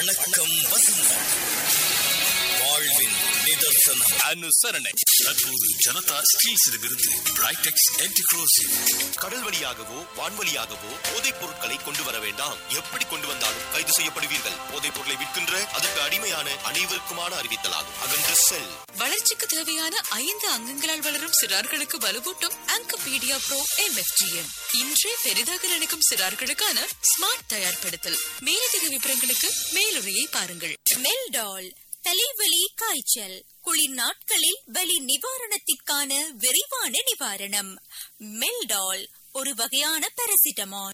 வணக்கம் வசந்தம் வாழ்வின் நிதர்சனம் அனுசரணை தற்போது ஜனதா ஸ்டீல்ஸிடமிருந்து பிரைடெக்ஸ் என்டிக்ரோசிவ் கடல் வழியாகவோ வான்வழியாகவோ போதைப் பொருட்களை கொண்டு வர வேண்டாம் எப்படி கொண்டு வந்தாலும் கைது செய்யப்படுவீர்கள் போதைப் பொருளை விற்கின்ற அதற்கு அடிமையான அனைவருக்குமான அறிவித்தலாகும் அகன்ற செல் வளர்ச்சிக்கு தேவையான ஐந்து அங்கங்களால் வளரும் சிறார்களுக்கு வலுவூட்டும் ஆங்கபீடியா ப்ரோ எம்எஃப்டிஎம் இன்றே பெரிதாக நினைக்கும் சிறார்களுக்கான ஸ்மார்ட் தயார்படுத்தல் மேலதிக விவரங்களுக்கு மேலுரையை பாருங்கள் மெல்டால் தலைவலி காய்ச்சல் குளிர் நாட்களில் வலி நிவாரணத்திற்கான விரைவான நிவாரணம் மெல்டால் ஒரு வகையான பாராசிட்டமால்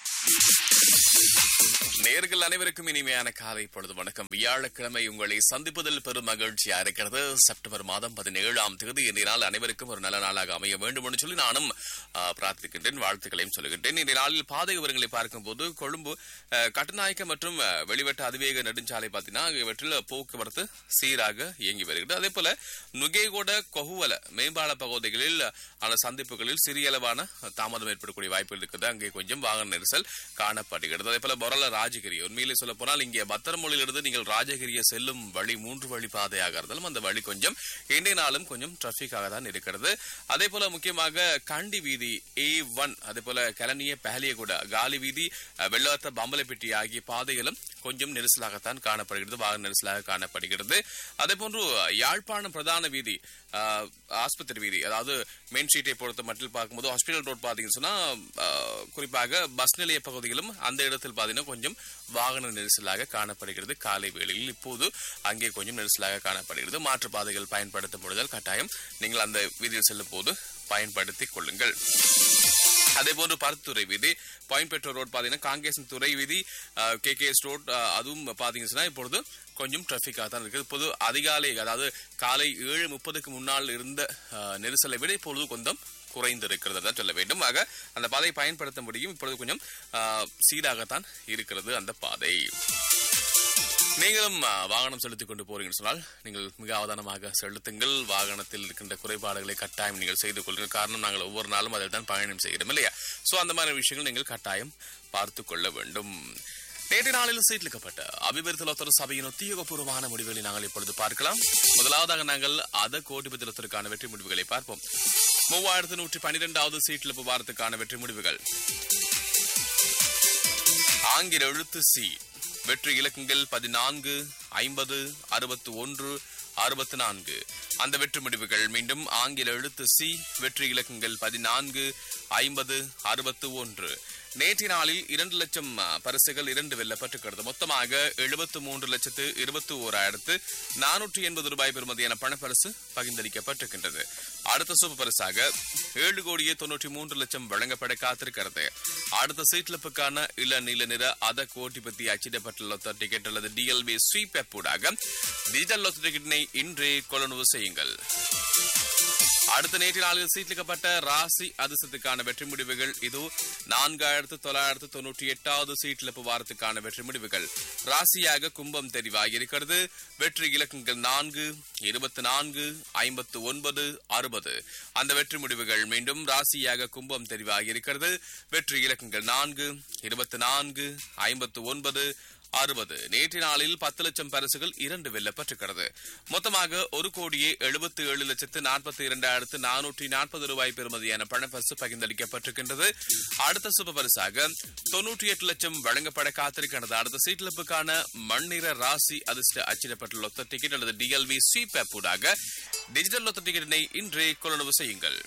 நேர்கள் அனைவருக்கும் இனிமையான காலை பொழுது வணக்கம் வியாழக்கிழமை உங்களை சந்திப்பதில் பெரும் மகிழ்ச்சியா இருக்கிறது செப்டம்பர் மாதம் பதினேழாம் தேதி இந்த நாள் அனைவருக்கும் ஒரு நல்ல நாளாக அமைய வேண்டும் என்று சொல்லி நானும் ஆ, பிரார்த்திக்கின்றேன் வாழ்த்துக்களையும் சொல்லுகின்றேன் இந்த நாளில் பாதை விவரங்களை பார்க்கும்போது கொழும்பு ஆ, கட்டுநாயக்க மற்றும் ஆ, வெளிவட்ட அதிவேக நெடுஞ்சாலை பார்த்தீங்கன்னா இவற்றில் போக்குவரத்து சீராக இயங்கி வருகிறது அதே போல நுகேகொட கொகுவல மேம்பால பகுதிகளில் அந்த சந்திப்புகளில் சிறிய அளவான தாமதம் ஏற்படக்கூடிய வாய்ப்புகள் இருக்குது அங்கே கொஞ்சம் வாகன நெரிசல் காணப்படுகிறது அதே போல பொரல ராஜகிரி உண்மையிலே சொல்ல போனால் இங்கே பத்திரமொழியிலிருந்து நீங்கள் ராஜகிரிய செல்லும் வழி மூன்று வழி பாதையாக இருந்தாலும் அந்த வழி கொஞ்சம் இன்றைய நாளும் கொஞ்சம் டிராபிக்காக தான் இருக்கிறது அதே போல முக்கியமாக கண்டி வீதி ஏ ஒன் அதே போல கலனிய பஹலியகுட காலி வீதி அஹ், வெள்ளாத்த பம்பலப்பட்டி ஆகிய பாதைகளும் கொஞ்சம் நெரிசலாகத்தான் காணப்படுகிறது வாகன நெரிசலாக காணப்படுகிறது அதே போன்று யாழ்ப்பாணம் பிரதான வீதி அஹ், ஆஸ்பத்திரி வீதி அதாவது மெயின் ஸ்ட்ரீட்டை பொறுத்த மட்டும் பார்க்கும்போது ஹாஸ்பிட்டல் ரோட் பார்த்தீங்கன்னு சொன்னா அஹ், குறிப்பாக பஸ் நிலைய பகுதிகளும் அந்த இடத்தில் பார்த்தீங்கன்னா கொஞ்சம் வாகன நெரிசலாக காணப்படுகிறது காலை வேளையில் இப்போது அங்கே கொஞ்சம் நெரிசலாக காணப்படுகிறது மாற்று பாதைகள் பயன்படுத்தும் பொழுதால் கட்டாயம் நீங்கள் அந்த வீதியில் செல்லும் போது பயன்படுத்திக் கொள்ளுங்கள் அதே போன்று பருத்துறை வீதி பாயிண்ட் பெட்ரோல் ரோட் பாத்தீங்கன்னா காங்கேசன் துறை வீதி கே கே எஸ் ரோட் அஹ், அதுவும் பாத்தீங்கன்னா இப்பொழுது கொஞ்சம் டிராபிக்காக தான் இருக்குது இப்போது அதிகாலை அதாவது காலை ஏழு முப்பதுக்கு முன்னால் இருந்த அஹ், நெரிசலை விட இப்பொழுது கொஞ்சம் குறைந்திருக்கிறது தான் சொல்ல வேண்டும் ஆக அந்த பாதையை பயன்படுத்த முடியும் இப்பொழுது கொஞ்சம் அஹ், சீராகத்தான் இருக்கிறது அந்த பாதை நீங்களும் ஆ, வாகனம் செலுத்திக் கொண்டு போறீங்கன்னு சொன்னால் நீங்கள் மிக அவதானமாக செலுத்துங்கள் வாகனத்தில் இருக்கின்ற குறைபாடுகளை கட்டாயம் நீங்கள் செய்து கொள்ளுங்கள் காரணம் நாங்கள் ஒவ்வொரு நாளும் அதில் தான் பயணம் செய்கிறோம் இல்லையா சோ அந்த மாதிரி விஷயங்கள் நீங்கள் கட்டாயம் பார்த்து கொள்ள வேண்டும் நேற்று நாளில் சீட்லிக்கப்பட்ட அபிவிருத்தலோத்தர சபையின் உத்தியோகபூர்வமான முடிவுகளை நாங்கள் இப்பொழுது பார்க்கலாம் முதலாவதாக நாங்கள் அத கோடிபதிலத்திற்கான வெற்றி முடிவுகளை பார்ப்போம் மூவாயிரத்து நூற்றி பன்னிரெண்டாவது சீட்டில் வாரத்துக்கான வெற்றி முடிவுகள் ஆங்கில எழுத்து சி வெற்றி இலக்கங்கள் பதினான்கு ஐம்பது அறுபத்து ஒன்று அறுபத்து நான்கு அந்த வெற்றி முடிவுகள் மீண்டும் ஆங்கில எழுத்து சி வெற்றி இலக்கங்கள் பதினான்கு ஐம்பது அறுபத்து ஒன்று நேற்று நாளில் இரண்டு லட்சம் அ, பரிசுகள் இரண்டு வெல்லப்பட்டிருக்கிறது மொத்தமாக எழுபத்து மூன்று லட்சத்து இருபத்தி ஓராயிரத்து நானூற்றி எண்பது ரூபாய் பெறுமதியான பணப்பரிசு பகிர்ந்தளிக்கப்பட்டிருக்கின்றது அடுத்த சூப்பர் பரிசாக ஏழு கோடியே தொன்னூற்றி மூன்று லட்சம் வழங்கப்பட காத்திருக்கிறது அடுத்த சீட்லப்புக்கான இள நீல நிற அத கோட்டி பத்தி அச்சிடப்பட்ட லொத்த டிக்கெட் அல்லது டிஎல்பி ஸ்வீப் ஆப் ஊடாக டிஜிட்டல் லொத்த டிக்கெட்டினை இன்றே கொள்ளுணவு செய்யுங்கள் அடுத்த நேற்று நாளில் சீட்லிக்கப்பட்ட ராசி அதிர்ஷ்டத்துக்கான வெற்றி முடிவுகள் இது நான்காயிரத்து தொள்ளாயிரத்து தொன்னூற்றி எட்டாவது சீட்லிப்பு வாரத்துக்கான வெற்றி முடிவுகள் ராசியாக கும்பம் தெரிவாகி இருக்கிறது வெற்றி இலக்கங்கள் நான்கு இருபத்தி நான்கு ஐம்பத்து ஒன்பது அறுபது அந்த வெற்றி முடிவுகள் மீண்டும் ராசியாக கும்பம் தெரிவாகி இருக்கிறது வெற்றி இலக்கங்கள் நான்கு இருபத்தி நான்கு ஐம்பத்து ஒன்பது அறுபது நேற்று நாளில் பத்து லட்சம் பரிசுகள் இரண்டு வெல்லப்பட்டிருக்கிறது மொத்தமாக ஒரு கோடியே எழுபத்தி ஏழு லட்சத்து நாற்பத்தி இரண்டாயிரத்து நானூற்றி நாற்பது ரூபாய் பெறுமதியான பணப்பரிசு பகிர்ந்தளிக்கப்பட்டிருக்கின்றது அடுத்த சுப பரிசாக தொன்னூற்றி எட்டு லட்சம் வழங்கப்பட காத்திருக்கிறது அடுத்த சீட்லப்புக்கான மண்ணிற ராசி அதிர்ஷ்ட அச்சிடப்பட்ட லொத்த டிக்கெட் அல்லது டிஎல்வி ஸ்வீப் ஆப் ஊடாக டிஜிட்டல் லொத்த டிக்கெட்டினை இன்றே கொள்ளளவு செய்யுங்கள்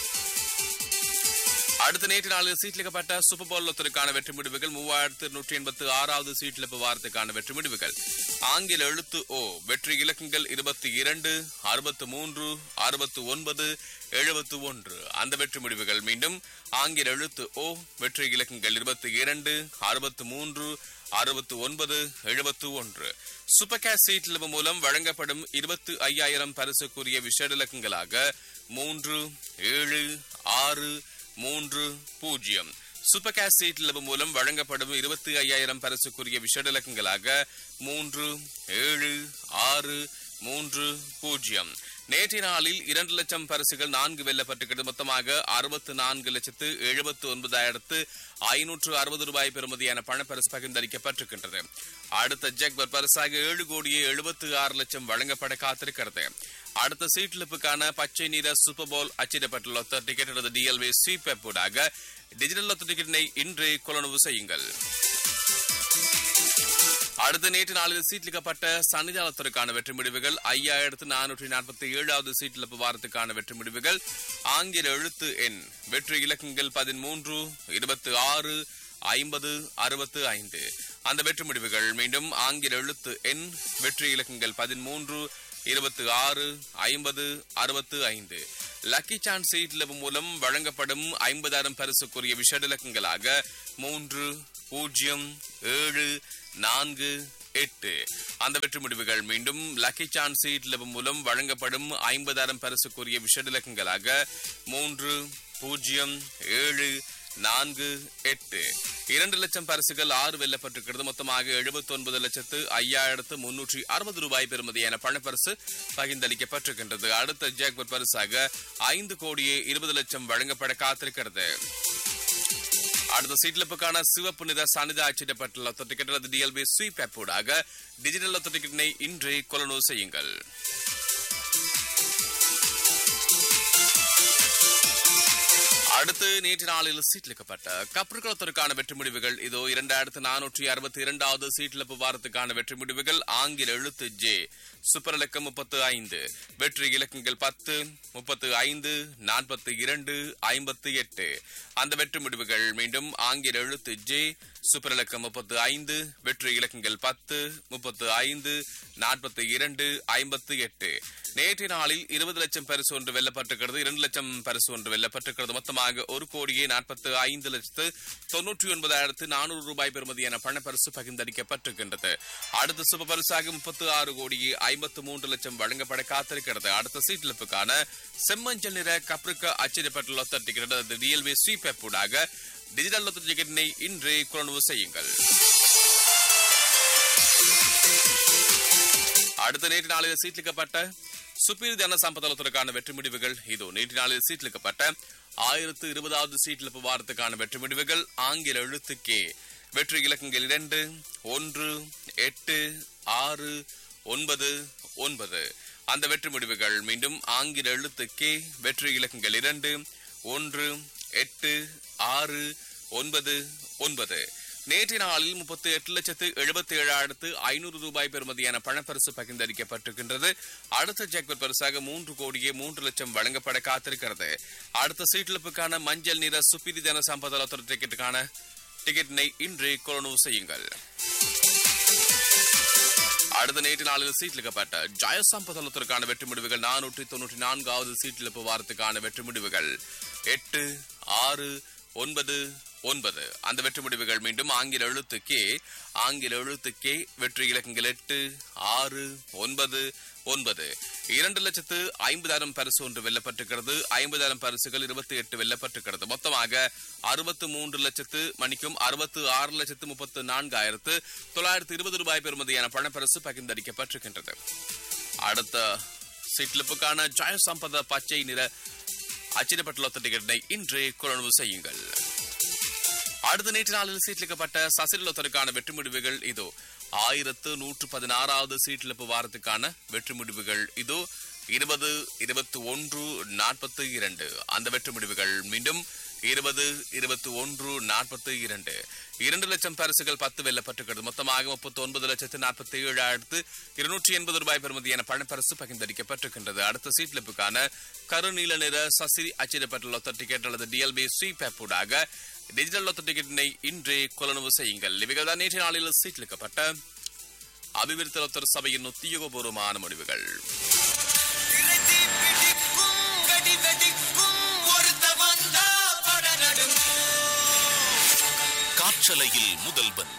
அடுத்த நேற்று நாளில் சீட்லிக்கப்பட்ட சூப்பர் போல் லொத்தருக்கான வெற்றி முடிவுகள் மூவாயிரத்து நூற்றி எண்பத்து ஆறாவது சீட்லிப்பு வாரத்துக்கான வெற்றி முடிவுகள் ஆங்கில எழுத்து ஓ வெற்றி இலக்கங்கள் இருபத்தி இரண்டு அறுபத்து மூன்று அறுபத்து ஒன்பது எழுபத்து ஒன்று அந்த வெற்றி முடிவுகள் மீண்டும் ஆங்கில எழுத்து ஓ வெற்றி இலக்கங்கள் இருபத்தி இரண்டு அறுபத்து மூன்று அறுபத்து ஒன்பது எழுபத்து ஒன்று சூப்பர் கேஷ் சீட்லிப்பு மூலம் வழங்கப்படும் இருபத்து ஐயாயிரம் பரிசுக்குரிய விஷேட இலக்கங்களாக மூன்று ஏழு ஆறு மூன்று பூஜ்ஜியம் சூப்பர் கேஷ் சீட் லபு மூலம் வழங்கப்படும் இருபத்தி ஐயாயிரம் பரிசுக்குரிய விஷட இலக்கங்களாக மூன்று ஏழு ஆறு மூன்று பூஜ்ஜியம் நேற்றைய நாளில் இரண்டு லட்சம் பரிசுகள் நான்கு வெல்லப்பட்டிருக்கிறது மொத்தமாக அறுபத்து நான்கு லட்சத்து எழுபத்து ஒன்பதாயிரத்து ஐநூற்று அறுபது ரூபாய் பெறுமதியான பணப்பரிசு பகிர்ந்தளிக்கப்பட்டிருக்கின்றது அடுத்த ஜெக்பர் பரிசாக ஏழு கோடியே எழுபத்து ஆறு லட்சம் வழங்கப்பட காத்திருக்கிறது அடுத்த சீட்லிப்புக்கான பச்சை நிற சூப்பர் போல் அச்சிடப்பட்டுள்ள ஒத்த டிக்கெட் அல்லது டிஎல்வி ஸ்வீப் ஊடாக டிஜிட்டல் ஒத்த டிக்கெட்டினை இன்று கொள்ளளவு செய்யுங்கள் அடுத்த நேற்று நாளில் சீட்லிக்கப்பட்ட சன்னிதானத்திற்கான வெற்றி முடிவுகள் ஐயாயிரத்து நானூற்றி நாற்பத்தி ஏழாவது சீட்டிழப்பு வாரத்துக்கான வெற்றி முடிவுகள் ஆங்கில எழுத்து எண் வெற்றி இலக்கங்கள் பதிமூன்று இருபத்தி ஆறு ஐம்பது அறுபத்து ஐந்து அந்த வெற்றி முடிவுகள் மீண்டும் ஆங்கில எழுத்து எண் வெற்றி இலக்கங்கள் பதிமூன்று இருபத்தி ஆறு ஐம்பது அறுபத்து ஐந்து லக்கி சான்ஸ் சீட்லவு மூலம் வழங்கப்படும் ஐம்பதாயிரம் பரிசுக்குரிய விஷட இலக்கங்களாக மூன்று பூஜ்ஜியம் ஏழு நான்கு எட்டு அந்த வெற்றி முடிவுகள் மீண்டும் லக்கி சான்ஸ் சீட்லவு மூலம் வழங்கப்படும் ஐம்பதாயிரம் பரிசுக்குரிய விஷட இலக்கங்களாக மூன்று பூஜ்ஜியம் ஏழு நான்கு எட்டு இரண்டு லட்சம் பரிசுகள் ஆறு வெல்லப்பட்டிருக்கிறது மொத்தமாக எழுபத்தி ஒன்பது லட்சத்து ஐயாயிரத்து முன்னூற்றி அறுபது ரூபாய் பெறுமதியான பணப்பரிசு பகிர்ந்தளிக்கப்பட்டிருக்கின்றது அடுத்த ஜாக்பர் பரிசாக ஐந்து கோடியே இருபது லட்சம் வழங்கப்பட காத்திருக்கிறது அடுத்த சீட்லப்புக்கான சிவப்பு நிற சனிதா அச்சிடப்பட்டுள்ள ஒத்த டிக்கெட் அல்லது டிஎல்பி ஸ்வீப் ஆப் ஊடாக டிஜிட்டல் ஒத்த டிக்கெட்டினை இன்றே கொள்ளனவு செய்யுங்கள் அடுத்து நேற்று நாளில் சீட்லிக்கப்பட்ட கப்பற்குளத்திற்கான வெற்றி முடிவுகள் இதோ இரண்டாயிரத்து நானூற்றி அறுபத்தி இரண்டாவது சீட்லப்பு வாரத்துக்கான வெற்றி முடிவுகள் ஆங்கில எழுத்து ஜே சூப்பர் இலக்கம் முப்பத்து ஐந்து வெற்றி இலக்கங்கள் பத்து முப்பத்து ஐந்து நாற்பத்தி இரண்டு ஐம்பத்தி எட்டு அந்த வெற்றி முடிவுகள் மீண்டும் ஆங்கில எழுத்து ஜே சூப்பர் இலக்கம் முப்பத்து ஐந்து வெற்றி இலக்கங்கள் பத்து முப்பத்து ஐந்து நாற்பத்தி இரண்டு ஐம்பத்தி எட்டு நேற்றைய நாளில் இருபது லட்சம் பரிசு ஒன்று வெல்லப்பட்டிருக்கிறது இரண்டு லட்சம் பரிசு ஒன்று வெல்லப்பட்டிருக்கிறது மொத்தமாக ஒரு கோடியே நாற்பத்து ஐந்து லட்சத்து தொன்னூற்றி ஒன்பதாயிரத்து நானூறு ரூபாய் பெறுமதியான பணப்பரிசு பகிர்ந்தளிக்கப்பட்டிருக்கின்றது அடுத்த சுப பரிசாக முப்பத்து ஆறு கோடியே ஐம்பத்து மூன்று லட்சம் வழங்கப்பட காத்திருக்கிறது அடுத்த சீட்லிப்புக்கான செம்மஞ்சள் நிற கப்ரிக்க அச்சிடப்பட்டுள்ள ஒத்த டிக்கெட் அது டிஎல்வி ஸ்வீப் ஆப் ஊடாக டிஜிட்டல் ஒத்த டிக்கெட்டினை இன்றே கொள்வனவு செய்யுங்கள் அடுத்த நேற்று நாளில் சீட்லிக்கப்பட்ட சுப்பீர் ஜன சம்பதளத்திற்கான வெற்றி முடிவுகள் இதோ நேற்று நாளில் சீட்லிக்கப்பட்ட ஆயிரத்து இருபதாவது சீட்லிப்பு வாரத்துக்கான வெற்றி முடிவுகள் ஆங்கில எழுத்து கே வெற்றி இலக்கங்கள் இரண்டு ஒன்று எட்டு ஆறு ஒன்பது ஒன்பது அந்த வெற்றி முடிவுகள் மீண்டும் ஆங்கில எழுத்து கே வெற்றி இலக்கங்கள் இரண்டு ஒன்று எட்டு ஆறு ஒன்பது ஒன்பது நேற்றைய நாளில் முப்பத்தி எட்டு லட்சத்து எழுபத்தி ஏழாயிரத்து ஐநூறு ரூபாய் பெறுமதியான பணப்பரிசு பகிர்ந்தளிக்கப்பட்டிருக்கின்றது அடுத்த ஜாக்பர் பரிசாக மூன்று கோடியே மூன்று லட்சம் வழங்கப்பட காத்திருக்கிறது அடுத்த சீட்டிழப்புக்கான மஞ்சள் நிற சுப்பிரி ஜன சம்பதளத்துறை டிக்கெட்டுக்கான டிக்கெட்டினை இன்று கொள்வனவு செய்யுங்கள் அடுத்த நேற்று நாளில் சீட்லிக்கப்பட்ட ஜயசம்பதளத்திற்கான வெற்றி முடிவுகள் நானூற்றி தொன்னூற்றி நான்காவது சீட்டிழப்பு வாரத்துக்கான வெற்றி முடிவுகள் எட்டு ஆறு ஒன்பது ஒன்பது அந்த வெற்றி முடிவுகள் மீண்டும் ஆங்கில எழுத்து கே ஆங்கில எழுத்து கே வெற்றி இலக்கங்கள் எட்டு ஆறு ஒன்பது ஒன்பது இரண்டு லட்சத்து ஐம்பதாயிரம் பரிசு ஒன்று வெல்லப்பட்டிருக்கிறது ஐம்பதாயிரம் பரிசுகள் இருபத்தி எட்டு வெல்லப்பட்டிருக்கிறது மொத்தமாக அறுபத்து மூன்று லட்சத்து மணிக்கும் அறுபத்து ஆறு லட்சத்து முப்பத்து நான்காயிரத்து தொள்ளாயிரத்து இருபது ரூபாய் பெறுமதியான பணப்பரிசு பகிர்ந்தளிக்கப்பட்டிருக்கின்றது அடுத்த சீட்லிப்புக்கான ஜாய சம்பத பச்சை நிற அச்சிடப்பட்டுள்ள டிக்கெட்டை இன்றே கொள்வனவு செய்யுங்கள் அடுத்த நேற்று நாளில் சீட்லிக்கப்பட்ட சசிலோத்தருக்கான வெற்றி முடிவுகள் இதோ ஆயிரத்து நூற்று பதினாறாவது சீட்டிழப்பு வாரத்துக்கான வெற்றி முடிவுகள் இதோ இருபது இருபத்தி ஒன்று நாற்பத்தி இரண்டு அந்த வெற்றி முடிவுகள் மீண்டும் இருபது இருபத்தி ஒன்று நாற்பத்தி இரண்டு இரண்டு லட்சம் பரிசுகள் பத்து வெல்லப்பட்டிருக்கிறது மொத்தமாக முப்பத்தி ஒன்பது லட்சத்து நாற்பத்தி ஏழாயிரத்து இருநூற்றி எண்பது ரூபாய் பெறுமதியான பணப்பரிசு பகிர்ந்தளிக்கப்பட்டிருக்கின்றது அடுத்த சீட்லிப்புக்கான கருநீல நிற சசி அச்சிடப்பட்டுள்ள லொத்த டிக்கெட் அல்லது டிஎல்பி ஸ்வீப் ஆப் ஊடாக டிஜிட்டல் லொத்த டிக்கெட்டினை இன்றே கொலனவு செய்யுங்கள் இவைகள் தான் நேற்றைய நாளில் சீட்லிக்கப்பட்ட அபிவிருத்தி லொத்தர் சபையின் உத்தியோகபூர்வமான முடிவுகள் காற்றலையில் முதல்வன்